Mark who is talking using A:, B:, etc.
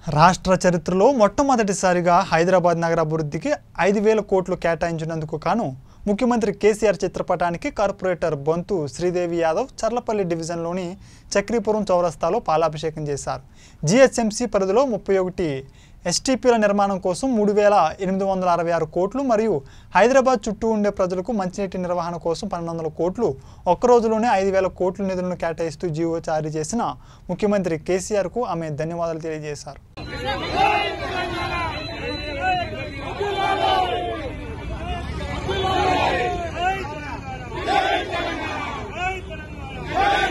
A: రాష్ట్ర చరిత్రలో మొట్టమొదటిసారిగా హైదరాబాద్ నగర అభివృద్ధికి ఐదు వేల కోట్లు కేటాయించినందుకు గాను ముఖ్యమంత్రి కేసీఆర్ చిత్రపటానికి కార్పొరేటర్ బొంతు శ్రీదేవి యాదవ్ చర్లపల్లి డివిజన్లోని చక్రీపురం చౌరస్తాలో పాలాభిషేకం చేశారు జిహెచ్ఎంసీ పరిధిలో ముప్పై ఒకటి ఎస్టీపీల నిర్మాణం కోసం మూడు వేల ఎనిమిది వందల అరవై ఆరు కోట్లు మరియు హైదరాబాద్ చుట్టూ ఉండే ప్రజలకు మంచినీటి నిర్వహణ కోసం పన్నెండు వందల కోట్లు ఒక్క రోజులోనే ఐదు వేల కోట్ల నిధులను కేటాయిస్తూ జీవో జారీ చేసిన ముఖ్యమంత్రి కేసీఆర్కు ఆమె ధన్యవాదాలు తెలియజేశారు
B: జై